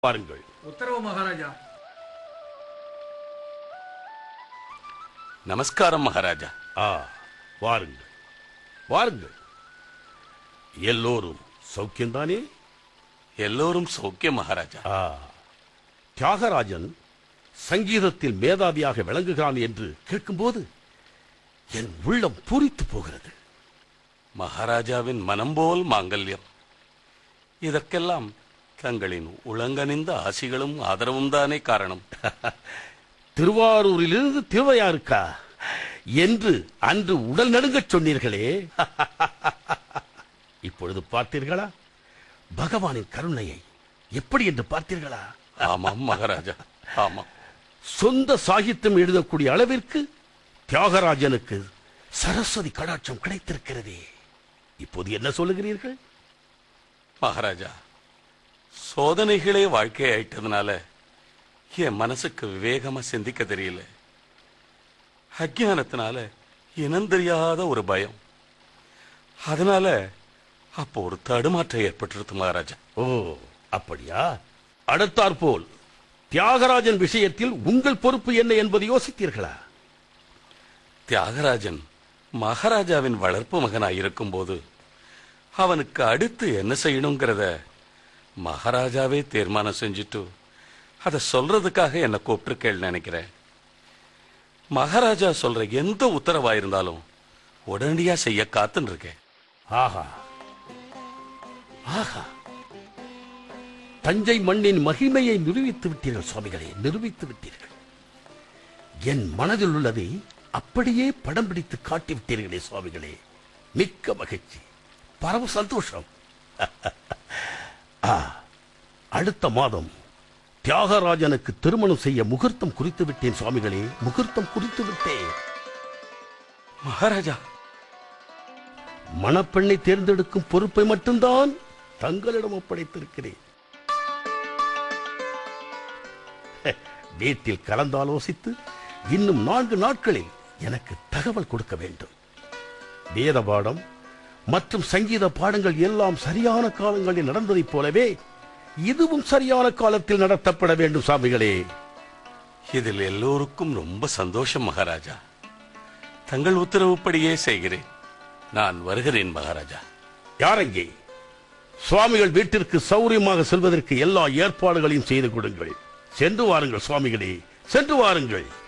பாருங்கள் உத்தரவு மகாராஜா நமஸ்காரம் மகாராஜா ஆ வாருங்கள் வாருங்கள் எல்லோரும் சௌக்கியம்தானே எல்லோரும் சௌக்கியம் மகாராஜா ஆ தியாகராஜன் சங்கீதத்தில் மேதாவியாக விளங்குகிறான் என்று கேட்கும்போது என் உள்ளம் பூரித்து போகிறது மகாராஜாவின் மனம் போல் மாங்கல்யம் இதற்கெல்லாம் தங்களின் உளங்கனிந்த ஆசிகளும் ஆதரவும் தானே காரணம் திருவாரூரிலிருந்து திருவையாறுக்கா என்று அன்று உடல் நடுங்கச் சொன்னீர்களே இப்பொழுது பார்த்தீர்களா பகவானின் கருணையை எப்படி என்று பார்த்தீர்களா ஆமாம் மகாராஜா ஆமாம் சொந்த சாகித்யம் எழுதக்கூடிய அளவிற்கு தியாகராஜனுக்கு சரஸ்வதி கடாட்சம் கிடைத்திருக்கிறதே இப்போது என்ன சொல்லுகிறீர்கள் மகாராஜா சோதனைகளே வாழ்க்கையாயிட்டதுனால என் மனசுக்கு விவேகமா சிந்திக்க தெரியல அஜ்ஞானத்தினால இனம் தெரியாத ஒரு பயம் அதனால அப்போ ஒரு தடுமாற்றம் ஏற்பட்டிருக்கு மகாராஜா ஓ அப்படியா அடுத்தாற்போல் தியாகராஜன் விஷயத்தில் உங்கள் பொறுப்பு என்ன என்பதை யோசித்தீர்களா தியாகராஜன் மகாராஜாவின் வளர்ப்பு மகனாய் இருக்கும்போது அவனுக்கு அடுத்து என்ன செய்யணுங்கிறத மகாராஜாவே தீர்மானம் செஞ்சுட்டு அதை சொல்றதுக்காக என்ன கூப்பிட்டுருக்கேள் நினைக்கிறேன் மகாராஜா சொல்ற எந்த உத்தரவா இருந்தாலும் உடனடியா செய்ய காத்துன்னு இருக்கேன் ஆஹா ஆஹா தஞ்சை மண்ணின் மகிமையை நிரூபித்து விட்டீர்கள் சுவாமிகளே நிரூபித்து விட்டீர்கள் என் மனதில் உள்ளதை அப்படியே படம் பிடித்து காட்டி விட்டீர்களே சுவாமிகளே மிக்க மகிழ்ச்சி பரம சந்தோஷம் ஆ, அடுத்த மாதம் தியாகராஜனுக்கு திருமணம் செய்ய முகூர்த்தம் குறித்து விட்டேன் சுவாமிகளே முகூர்த்தம் குறித்து விட்டேன் மகாராஜா மணப்பெண்ணை தேர்ந்தெடுக்கும் பொறுப்பை மட்டும்தான் தங்களிடம் ஒப்படைத்திருக்கிறேன் ஹே, வீட்டில் கலந்தாலோசித்து இன்னும் நான்கு நாட்களில் எனக்கு தகவல் கொடுக்க வேண்டும் வேத பாடம் மற்றும் சங்கீத பாடங்கள் எல்லாம் சரியான காலங்களில் நடந்ததைப் போலவே இதுவும் சரியான காலத்தில் நடத்தப்பட வேண்டும் சாமிகளே இதில் எல்லோருக்கும் ரொம்ப சந்தோஷம் மகாராஜா தங்கள் உத்தரவுப்படியே செய்கிறேன் நான் வருகிறேன் மகாராஜா யாரங்கே சுவாமிகள் வீட்டிற்கு சௌரியமாக செல்வதற்கு எல்லா ஏற்பாடுகளையும் செய்து கொடுங்கள் சென்று வாருங்கள் சுவாமிகளே சென்று வாருங்கள்